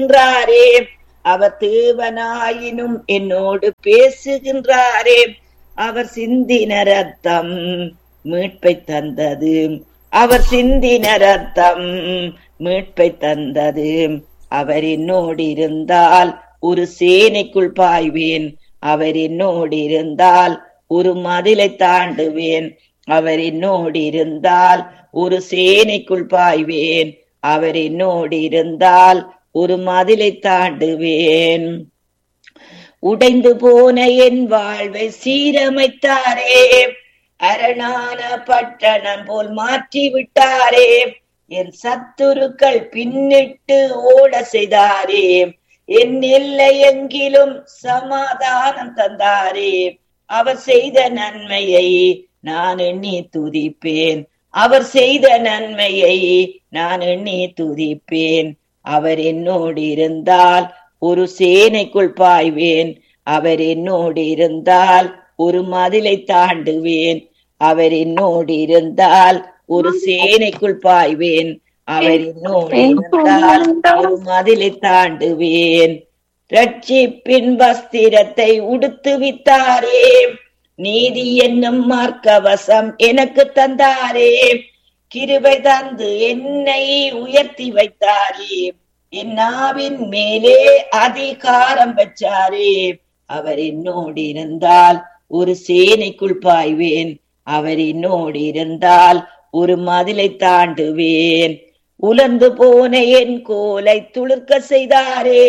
என்றாரே அவர் தேவனாயினும் என்னோடு பேசுகின்றாரே அவர் சிந்தின ரத்தம் மீட்பை தந்தது அவர் சிந்தின ரத்தம் மீட்பை தந்தது அவர் என்னோடு இருந்தால் ஒரு சேனைக்குள் பாய்வேன் அவர் என்னோடு இருந்தால் ஒரு மதிலை தாண்டுவேன் அவர் என்னோடு இருந்தால் ஒரு சேனைக்குள் பாய்வேன் அவர் என்னோடு இருந்தால் ஒரு மதிலை தாண்டுவேன் உடைந்து போன என் வாழ்வை சீரமைத்தாரே அரணான பட்டணம் போல் மாற்றி விட்டாரே என் சத்துருக்கள் பின்னிட்டு ஓட செய்தாரே என் எல்லை எங்கிலும் சமாதானம் தந்தாரே அவர் செய்த நன்மையை நான் எண்ணி துதிப்பேன் அவர் செய்த நன்மையை நான் எண்ணி துதிப்பேன் அவர் என்னோடு இருந்தால் ஒரு சேனைக்குள் பாய்வேன் அவர் என்னோடு இருந்தால் ஒரு மதிலை தாண்டுவேன் அவர் என்னோடு இருந்தால் ஒரு சேனைக்குள் பாய்வேன் அவர் என்னோடு இருந்தால் ஒரு மதிலை தாண்டுவேன் ரட்சிப்பின் வஸ்திரத்தை உடுத்து வித்தாரே நீதி என்னும் மார்க்கவசம் எனக்கு தந்தாரே கிருபை தந்து என்னை உயர்த்தி வைத்தாரே என் நாவின் மேலே அதிகாரம் வச்சாரே அவர் என்னோடு இருந்தால் ஒரு சேனைக்குள் பாய்வேன் அவர் என்னோடு இருந்தால் ஒரு மதிலை தாண்டுவேன் உலர்ந்து போன என் கோலை துளிர்க்க செய்தாரே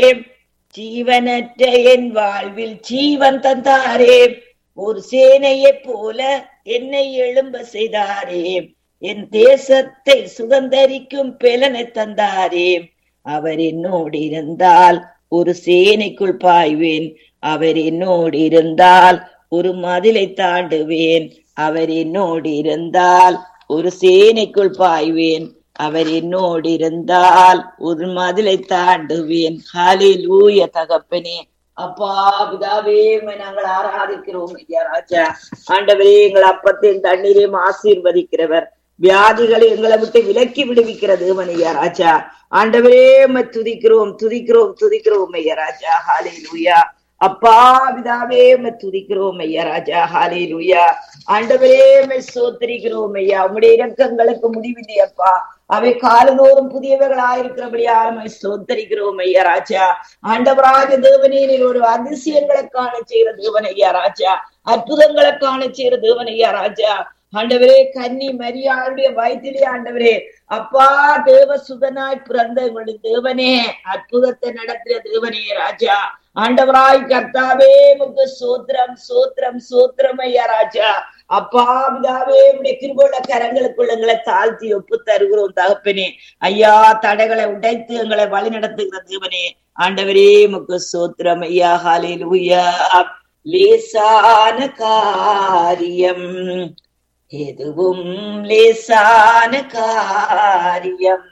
ஜீவனற்ற என் வாழ்வில் ஜீவன் தந்தாரே ஒரு சேனையைப் போல என்னை எழும்ப செய்தாரே என் தேசத்தை சுதந்தரிக்கும் பெலனை தந்தாரே அவர் என்னோடு இருந்தால் ஒரு சேனைக்குள் பாய்வேன் அவர் என்னோடு இருந்தால் ஒரு மதிலை தாண்டுவேன் அவர் என்னோடு இருந்தால் ஒரு சேனைக்குள் பாய்வேன் அவர் என்னோடு இருந்தால் ஒரு மதிலை தாண்டுவேன் ஹாலில் ஊய தகப்பனே அப்பா பிதாவே உம்மை நாங்கள் ஆராதிக்கிறோம் ஐயா ராஜா ஆண்டவரே எங்கள் அப்பத்தையும் தண்ணீரையும் ஆசீர்வதிக்கிறவர் வியாதிகளை எங்களை விட்டு விலக்கி விடுவிக்கிற தேவன் ஐயா ராஜா ஆண்டவரே உம்மை துதிக்கிறோம் துதிக்கிறோம் துதிக்கிறோம் ஐயா ராஜா ஹாலே லூயா அப்பா பிதாவே உம்மை துதிக்கிறோம் ஐயா ராஜா ஹாலே லூயா ஆண்டவரே உம்மை சோத்தரிக்கிறோம் ஐயா உம்முடைய இரக்கங்களுக்கு முடிவில்லை அப்பா அவை காலதோறும் புதியவைகளாயிருக்கிறபடியால் உம்மை சோத்தரிக்கிறோம் ஐயா ராஜா ஆண்டவராக தேவனே நீர் ஒரு அதிசயங்களை காண செய்யற தேவன் ஐயா ராஜா அற்புதங்களை காண செய்யற தேவன் ஐயா ராஜா ஆண்டவரே கன்னி மரியாளுடைய வயிற்றிலே ஆண்டவரே அப்பா தேவ சுதனாய் பிறந்த எங்களுடைய தேவனே அற்புதத்தை நடத்துற தேவனே ராஜா ஆண்டவராய் கர்த்தாவே முக்கு சோத்திரம் சோத்திரம் சோத்திரம் ஐயா ராஜா அப்பா பிதாவே உடைய கிருபுள்ள கரங்களுக்குள்ள எங்களை தாழ்த்தி ஒப்பு தருகிறோம் தகப்பனே ஐயா தடைகளை உடைத்து எங்களை வழி நடத்துகிற தேவனே ஆண்டவரே முக்கு சோத்திரம் ஐயா ஹாலில் உயா லேசான காரியம் எதுவும் லேசான காரியம்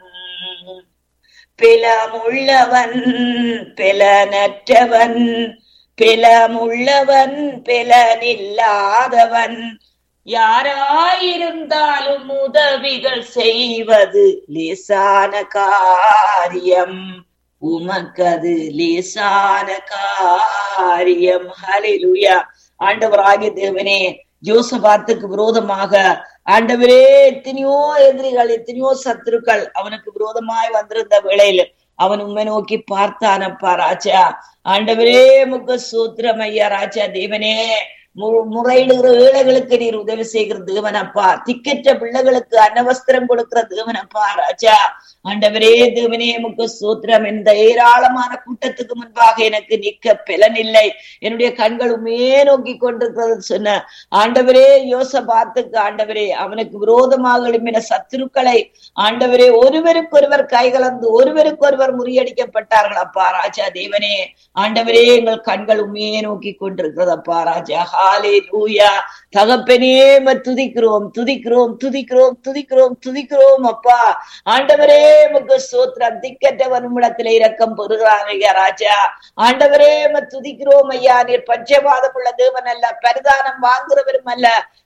பிலமுள்ளவன் பிலனற்றவன் பிலமுள்ளவன் பிலனில்லாதவன் யாராயிருந்தாலும் உதவிகள் செய்வது லேசான காரியம் உமக்கது லேசான காரியம் ஹலிலுயா ஆண்டவராகிய தேவனே ஜோசபாத்துக்கு விரோதமாக ஆண்டவரே எத்தனையோ எதிரிகள் எத்தனையோ சத்துருக்கள் அவனுக்கு விரோதமாய் வந்திருந்த வேளையில் அவன் உண்மை நோக்கி பார்த்தானப்பா ராஜா ஆண்டவரே முக சூத்திரம் ஐயா ராஜா தேவனே முறையிடுகிற ஏழைகளுக்கு நீர் உதவி செய்கிற தேவனப்பா திக்கற்ற பிள்ளைகளுக்கு அன்னவஸ்திரம் கொடுக்கிற தேவனப்பா ராஜா ஆண்டவரே தேவனே முக்கு சூத்திரம் இந்த ஏராளமான கூட்டத்துக்கு முன்பாக எனக்கு நிக்க பலனில்லை என்னுடைய கண்கள் உமே நோக்கி கொண்டிருக்கிறது சொன்ன ஆண்டவரே யோசபாத்துக்கு ஆண்டவரே அவனுக்கு விரோதமாக எழுப்பின சத்துருக்களை ஆண்டவரே ஒருவருக்கொருவர் கைகலந்து ஒருவருக்கொருவர் முறியடிக்கப்பட்டார்கள் அப்பா ராஜா தேவனே ஆண்டவரே எங்கள் கண்கள் உமே நோக்கி கொண்டிருக்கிறது அப்பா ராஜா ஹாலே லூயா தகப்பனே துதிக்கிறோம் துதிக்கிறோம் துதிக்கிறோம் துதிக்கிறோம் துதிக்கிறோம் அப்பா ஆண்டவரே முக சோத்திரம் திக்கற்றவன் உம்மிடத்திலே இரக்கம் பெறுகிறான் ஐயா ராஜா ஆண்டவரே துதிக்கிறோம் ஐயா நீர் பஞ்சபாதம் உள்ள தேவன் அல்ல பரிதானம் வாங்குறவரும் அல்ல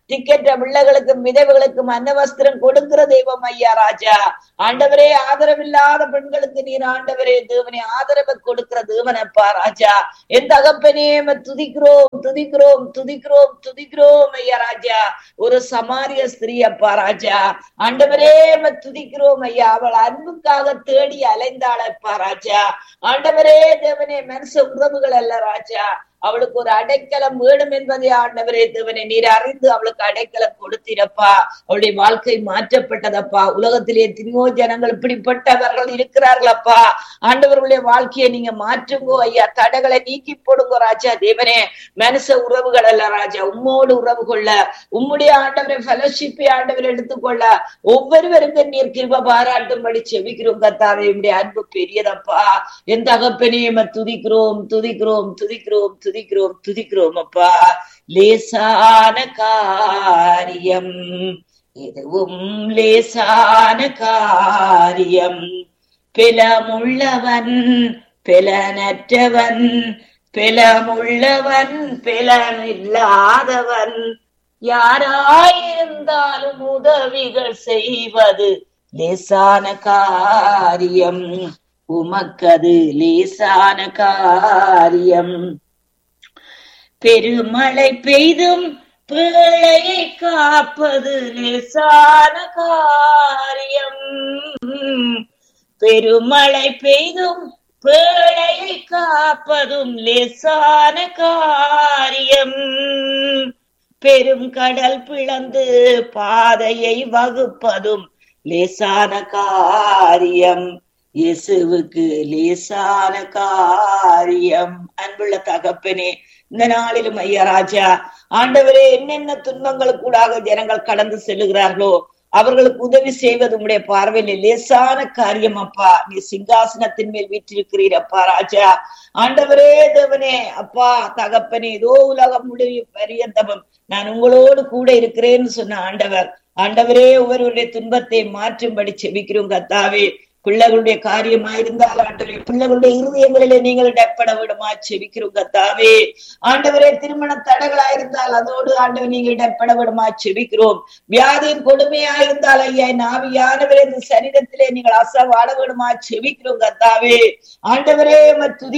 திக்கற்ற பிள்ளைகளுக்கும் விதவைகளுக்கும் அன்னவஸ்திரம் கொடுக்கிற தெய்வம் ஐயா ராஜா ஆண்டவரே ஆதரவில்லாத பெண்களுக்கு நீர் ஆண்டவரே தேவனே ஆதரவை கொடுக்கிற தேவனப்பா ராஜா என் தகப்பனே உம்மை துதிக்கிறோம் துதிக்கிறோம் துதிக்கிறோம் துதிக்கிறோம் ஐயா ராஜா ஒரு சமாரிய ஸ்திரீ அப்பா ராஜா ஆண்டவரே உம்மை துதிக்கிறோம் ஐயா அவள் அன்புக்காக தேடி அலைந்தாளப்பா ராஜா ஆண்டவரே தேவனே மனுஷ உறவுகள் அல்ல ராஜா அவளுக்கு ஒரு அடைக்கலம் வேணும் என்பதை ஆண்டவரே தேவனே நீர் அறிந்து அவளுக்கு அடைக்கலம் கொடுத்திரப்பா அவளுடைய வாழ்க்கை மாற்றப்பட்டதப்பா உலகத்திலே எத்தனையோ ஜனங்கள் இப்படிப்பட்டவர்கள் இருக்கிறார்களப்பா ஆண்டவர்களுடைய வாழ்க்கையை நீங்க மாற்றுங்கோ ஐயா தடைகளை நீக்கி போடுங்க ராஜா தேவனே மனுஷ உறவுகள் அல்ல ராஜா உம்மோடு உறவு கொள்ள உம்முடைய ஆண்டவரை ஃபெலோஷிப்பை ஆண்டவர் எடுத்துக்கொள்ள ஒவ்வொருவருக்கும் நீர் கிருப பாராட்டும்படி செவிக்கிறோம் கத்தாவே உம்முடைய அன்பு பெரியதப்பா என் தகப்பனையும் துதிக்கிறோம் துதிக்கிறோம் துதிக்கிறோம் துதிக்கிறோம் துதிக்கிறோம் அப்பா லேசான காரியம் எதுவும் லேசான காரியம் பிலமுள்ளவன் பிலனற்றவன் பிலமுள்ளவன் பிலனில்லாதவன் யாராயிருந்தாலும் உதவிகள் செய்வது லேசான காரியம் உமக்கது லேசான காரியம் பெருமழை பெய்தும் பிள்ளையை காப்பது லேசான காரியம் பெருமழை பெய்தும் பிள்ளையை காப்பதும் லேசான காரியம் பெரும் கடல் பிளந்து பாதையை வகுப்பதும் லேசான காரியம் இயேசுவுக்கு லேசான காரியம் அன்புள்ள தகப்பனே இந்த நாளிலும் ஐயா ராஜா ஆண்டவரே என்னென்ன துன்பங்களுக்கூடாக ஜனங்கள் கடந்து செல்லுகிறார்களோ அவர்களுக்கு உதவி செய்வது உங்களுடைய பார்வையில் லேசான காரியம் அப்பா நீ சிங்காசனத்தின் மேல் வீற்றிருக்கிறீர் அப்பா ராஜா ஆண்டவரே தேவனே அப்பா தகப்பனே ஏதோ உலகம் முடிவு பரியந்தமும் நான் உங்களோடு கூட இருக்கிறேன்னு சொன்ன ஆண்டவர் ஆண்டவரே ஒவ்வொருவருடைய துன்பத்தை மாற்றும்படி செபிக்கிறோம் கத்தாவே பிள்ளைகளுடைய காரியமா இருந்தால் ஆண்டவரே பிள்ளைகளுடைய இருதயங்களிலே நீங்கள் இடப்பட விடுமா செபிக்கிறோம் கத்தாவே ஆண்டவரே திருமண தடைகளா இருந்தால் அதோடு ஆண்டவர் நீங்கள் இடப்பட விடுமா செபிக்கிறோம் வியாதியின் கொடுமையா இருந்தால் ஐயா நாவியானவரே இந்த சரீரத்திலே நீங்கள் அசவாட விடுமா செபிக்கிறோம் கத்தாவே ஆண்டவரே துதி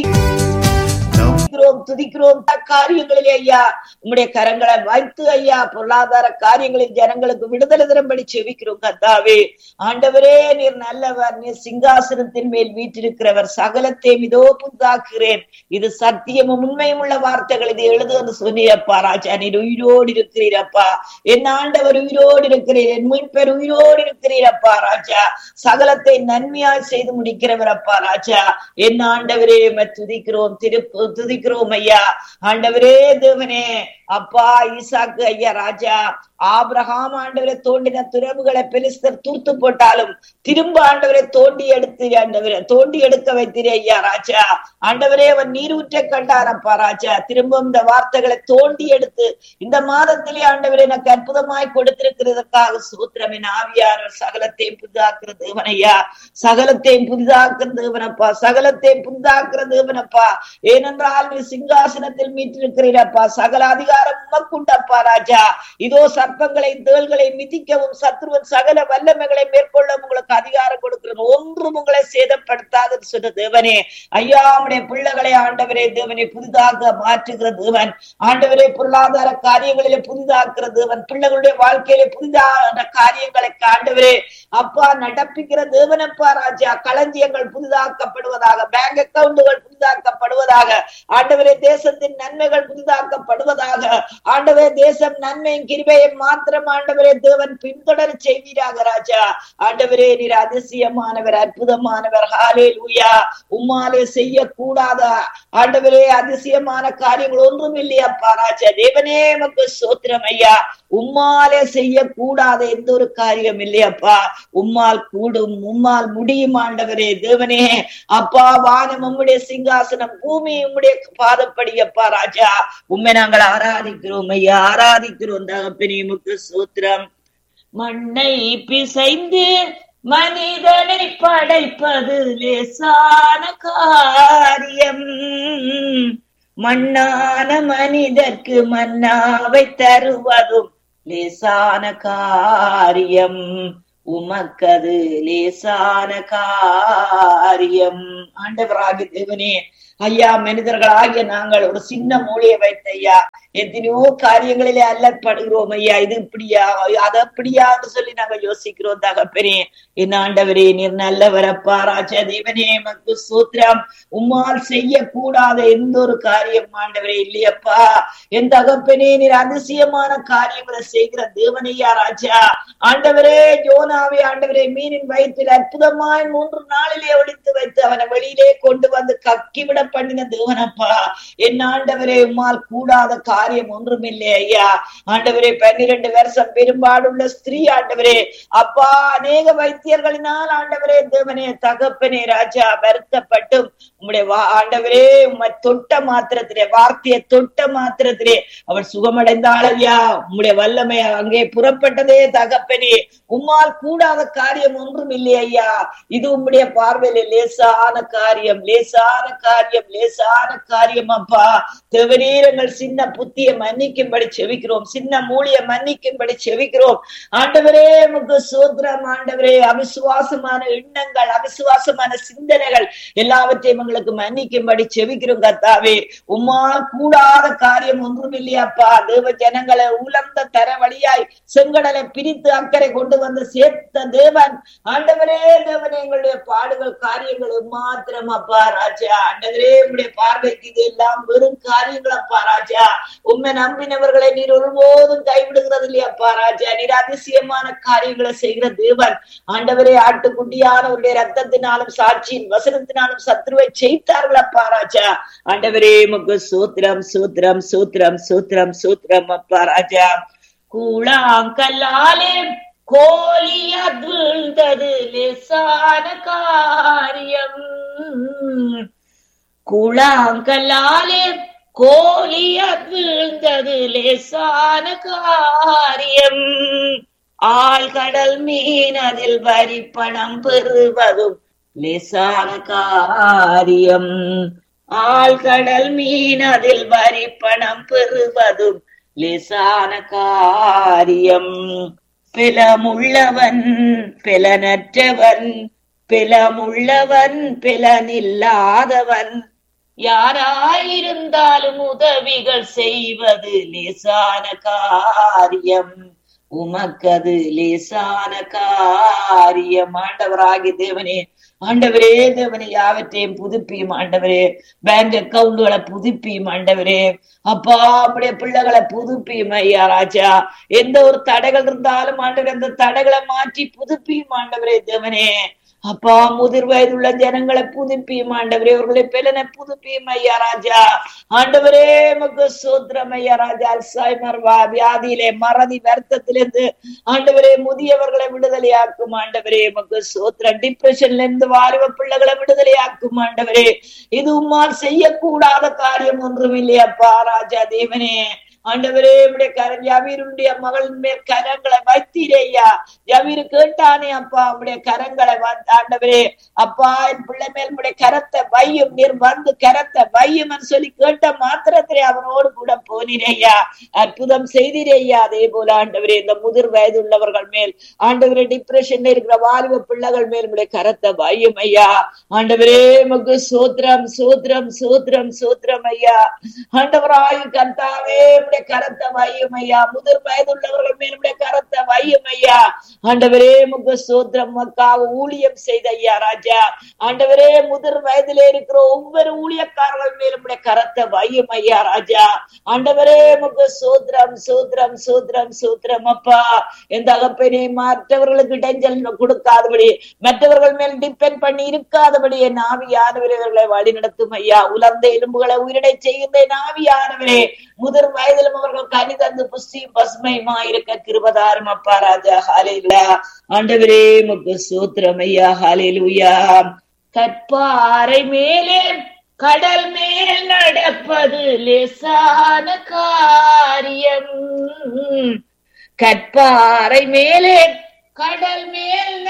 துதிக்கிறோம் துதிக்கிறோம் காரியங்களிலே ஐயா உங்களுடைய கரங்களை வைத்து ஐயா பொருளாதார காரியங்களில் ஜனங்களுக்கு விடுதலை தரும்படி செவிக்கிறோம் கத்தாவே ஆண்டவரே நீர் நல்லவர் நீர் சிங்காசனத்தின் மேல் வீற்றிருக்கிறவர் சகலத்தையும் இதோ புத்தாக்குகிறேன் இது சத்தியமும் உண்மையும் உள்ள வார்த்தைகள் இது எழுதுன்னு சொன்னீரப்பா ராஜா நீர் உயிரோடு இருக்கிறீரப்பா என் ஆண்டவர் உயிரோடு இருக்கிறீர் என் மீட்பர் உயிரோடு இருக்கிறீரப்பா ராஜா சகலத்தை நன்மையாய் செய்து முடிக்கிறவர் அப்பா ராஜா என் ஆண்டவரே துதிக்கிறோம் திருப்பு துதிக்கிறோம் ஐயா ஆண்டவரே தேவனே அப்பா ஈசாக்கு ஐயா ராஜா ஆபிரகாம் ஆண்டவரை தோண்டின துறவுகளை பெலிஸ்தர் தூர்த்து போட்டாலும் திரும்ப ஆண்டவரை தோண்டி எடுத்து ஆண்டவரை தோண்டி எடுக்க வைத்தீரே ஐயா ராஜா ஆண்டவரே அவன் நீரூற்றை கண்டாரப்பா ராஜா திரும்ப இந்த வார்த்தைகளை தோண்டி எடுத்து இந்த மாதத்திலே ஆண்டவரை எனக்கு அற்புதமாய் கொடுத்திருக்கிறதுக்காக சூத்திரமின் ஆவியாளர் சகலத்தையும் புதிதாக்குற தேவனையா சகலத்தையும் புதிதாக்குற தேவனப்பா சகலத்தையும் புதிதாக்குற தேவனப்பா ஏனென்றால் நீ சிங்காசனத்தில் மீட்டிருக்கிறீரப்பா சகல அதிகாரம் உமக்குண்டப்பா ராஜா இதோ சர்ப்பங்களை தேள்களை மிதிக்கவும் சத்ருவன் சகல வல்லமைகளை மேற்கொள்ள உங்களுக்கு அதிகாரம் கொடுக்கிறது ஒன்றும் உங்களை சேதப்படுத்தாதுன்னு சொன்ன தேவனே ஐயா உடைய பிள்ளைகளை ஆண்டவரே தேவனை புதிதாக மாற்றுகிற தேவன் ஆண்டவரே பொருளாதார காரியங்களிலே புதிதாக்குற தேவன் பிள்ளைகளுடைய வாழ்க்கையிலே புதிதான காரியங்களை ஆண்டவரே அப்பா நடப்பிக்கிற தேவனப்பா ராஜா களஞ்சியங்கள் புதிதாக்கப்படுவதாக பேங்க் அக்கவுண்டுகள் புதிதாக்கப்படுவதாக ஆண்டவரே தேசத்தின் நன்மைகள் புதிதாக்கப்படுவதாக ஆண்டவரே தேசம் நன்மையும் கிருபையும் மாத்திரம் ஆண்டவரே தேவன் பின்தொடர செய்வீராக ராஜா ஆண்டவரே நீர் அதிசயமானவர் அற்புதமானவர் ஹாலே லூயா உம்மாலே செய்யக்கூடாத ஆண்டவரே அதிசயமான காரியங்கள் ஒன்றும் இல்லையப்பா ராஜா தேவனே நமக்கு சோத்திரம் ஐயா உம்மாலே செய்யக்கூடாத எந்த ஒரு காரியம் இல்லையப்பா உம்மால் கூடும் உம்மால் முடியும் ஆண்டவரே தேவனே அப்பா வானம் உம்முடைய சிங்காசனம் பூமி உம்முடைய பாதப்படி அப்பா ராஜா உண்மை நாங்கள் ஆராதிக்கிறோம் ஐயா ஆராதிக்கிறோம் தகப்பனே முக்கு சூத்திரம் மண்ணை பிசைந்து மனிதனை படைப்பது லேசான காரியம் மண்ணான மனிதர்க்கு மன்னாவை தருவதும் லேசான காரியம் உமக்கது லேசான காரியம் ஆண்டவராக தேவனே ஐயா மனிதர்களாகிய நாங்கள் ஒரு சின்ன மூளையை வைத்த ஐயா எத்தனையோ காரியங்களிலே அல்லற்படுகிறோம் ஐயா இது இப்படியா அது அப்படியா சொல்லி நாங்கள் யோசிக்கிறோம் தகப்பனே என் ஆண்டவரே நீர் நல்லவரப்பா ராஜா தேவனே மக்கு சூத்திரம் உம்மால் செய்யக்கூடாத எந்த ஒரு காரியம் ஆண்டவரே இல்லையப்பா என் தகப்பனே நீர் அதிசயமான காரியங்களை செய்கிற தேவனையா ராஜா ஆண்டவரே ஜோனாவே ஆண்டவரே மீனின் வயிற்றில் அற்புதமாய் மூன்று நாளிலே ஒழித்து வைத்து அவனை வெளியிலே கொண்டு வந்து கக்கிவிட பண்ணின தேவனப்பா என் ஆண்டவரே உம்மால் கூடாத காரியம் ஒன்றுமில்லை ஐயா ஆண்டவரே பன்னிரண்டு வருஷம் பெரும்பாடுள்ள ஸ்திரீ ஆண்டவரே அப்பா அநேக வைத்தியர்களினால் ஆண்டவரே தேவனே தகப்பனே ராஜா வருத்தப்பட்டும் உம்முடைய ஆண்டவரே உம்மை தொட்ட மாத்திரத்திலே வார்த்தையை தொட்ட மாத்திரத்திலே அவள் சுகமடைந்தாள் ஐயா உம்முடைய வல்லமை அங்கே புறப்பட்டதே தகப்பனே உம்மால் கூடாத காரியம் ஒன்றும் இல்லை ஐயா இது உம்முடைய பார்வையில லேசான காரியம் லேசான காரியம் லேசான காரியம் அப்பா தேவரீரங்கள் சின்ன புத்திய மன்னிக்கும்படி செவிக்கிறோம் சின்ன மூலிய மன்னிக்கும்படி செவிக்கிறோம் ஆண்டவரே முக்கு சூத்திரம் ஆண்டவரே அவிசுவாசமான எண்ணங்கள் அவிசுவாசமான சிந்தனைகள் எல்லாவற்றையும் எங்களுக்கு மன்னிக்கும்படி செவிக்கிறோம் கத்தாவே உம்மால் கூடாத காரியம் ஒன்றும் இல்லையாப்பா தேவ ஜனங்களை உலர்ந்த தர வழியாய் செங்கடலை பிரித்து அக்கறை கொண்டு வந்து சேர்த்த தேவன் ஆண்டவரே தேவன் எங்களுடைய பாடுகள் காரியங்கள் மாத்திரம் அப்பா ராஜா ஆண்டவரே உங்களுடைய பார்வைக்கு இது எல்லாம் வெறும் காரியங்கள் அப்பா ராஜா உண்மை நம்பினவர்களை நீர் ஒருபோதும் கைவிடுகிறது இல்லையாப்பா ராஜா நீர் அதிசயமான காரியங்களை செய்கிற தேவன் ஆண்டவரே ஆட்டுக்குட்டியானவருடைய ரத்தத்தினாலும் சாட்சியின் வசனத்தினாலும் சத்ருவை செய்தார்கள் அப்பா ராஜா ஆண்டவரே முக்கு சூத்திரம் சூத்திரம் சூத்திரம் சூத்திரம் சூத்திரம் அப்பா ராஜா கூழாங்கல்லாலே கோலிய வீழ்ந்தது லேசான காரியம் கூழாங்கல்லாலே கோலிய வீழ்ந்தது லேசான காரியம் ஆழ்கடல் மீன் அதில் வரி பணம் பெறுவதும் லேசான காரியம் ஆழ்கடல் மீன் அதில் வரி பணம் பெறுவதும் லேசான காரியம் பிலமுள்ளவன் பிலனற்றவன் பிலமுள்ளவன் பிலனில்லாதவன் யாராயிருந்தாலும் உதவிகள் செய்வது லேசான காரியம் உமக்கது லேசான காரியம் ஆண்டவராகி தேவனே ஆண்டவரே தேவனே யாவற்றையும் புதுப்பியும் ஆண்டவரே பேங்க் அக்கவுண்டுகளை புதுப்பியும் ஆண்டவரே அப்பா அப்படியே பிள்ளைகளை புதுப்பியும் ஐயா ராஜா எந்த ஒரு தடைகள் இருந்தாலும் ஆண்டவர் அந்த தடைகளை மாற்றி புதுப்பியும் ஆண்டவரே தேவனே அப்பா முதிர் வயதுள்ள ஜனங்களை புதுப்பியும் ஆண்டவரே அவர்களை பெலனை புதுப்பியும் ஐயா ராஜா ஆண்டவரே மக்கு சூத்திரம் ஐயா ராஜா அல்சாய்மர் வியாதியிலே மறதி வருத்தத்திலிருந்து ஆண்டவரே முதியவர்களை விடுதலையாக்கும் ஆண்டவரே மக்கு சூத்திரம் டிப்ரெஷன்ல இருந்து வாலிப பிள்ளைகளை விடுதலையாக்கும் ஆண்டவரே இது உம்மால் செய்யக்கூடாத காரியம் ஒன்றும் இல்லையப்பா ராஜா தேவனே ஆண்டவரே உடைய கரம் ஜவீருடைய மகளின் மேல் கரங்களை வைத்தீரேயா ஜவீரு கேட்டானே அப்பா உடைய கரங்களை ஆண்டவரே அப்பா என் பிள்ளை மேல் உடைய கரத்தை வையும் நீர் வந்து கரத்தை வையும் சொல்லி கேட்ட மாத்திரத்திலே அவனோடு கூட போனீரேயா அற்புதம் செய்தீரேயா அதே போல ஆண்டவரே இந்த முதிர் வயது உள்ளவர்கள் மேல் ஆண்டவரே டிப்ரெஷன்ல இருக்கிற வாலிப பிள்ளைகள் மேல் உடைய கரத்தை வையும் ஐயா ஆண்டவரே மக்கு சூத்திரம் சூத்திரம் சூத்திரம் சூத்திரம் ஐயா ஆண்டவராய் கர்த்தாவே உடைய கரத்தை வையும் ஐயா முதிர் வயது உள்ளவர்கள் மேல் உடைய கரத்தை வையும் ஐயா ஆண்டவரே முக சூத்திரம் மக்காக ஊழியம் செய்த ஐயா ராஜா ஆண்டவரே முதிர் வயதிலே இருக்கிற ஒவ்வொரு ஊழியக்காரர்கள் மேலும் உடைய கரத்தை வையும் ஐயா ராஜா ஆண்டவரே முக சூத்திரம் சூத்திரம் சூத்திரம் சூத்திரம் அப்பா எந்த அகப்பனை மற்றவர்களுக்கு இடைஞ்சல் கொடுக்காதபடி மற்றவர்கள் மேல் டிபெண்ட் பண்ணி இருக்காதபடி என் ஆவியானவர்களை வழி நடத்தும் ஐயா உலர்ந்த எலும்புகளை உயிரிடை செய்கின்ற ஆவியானவரே முதிர் வயதிலும் அவர்கள் கனி தந்து புஷ்டியும் பசுமையுமா இருக்க கிருபதாரம் அப்பா ராஜா ஹாலையில ஆண்டவரே முக்கு சூத்திரம் ஐயா ஹாலையிலுயா கற்பாறை மேலே கடல் மேல் நடப்பது லேசான காரியம் கற்பாறை மேலே கடல் மேல்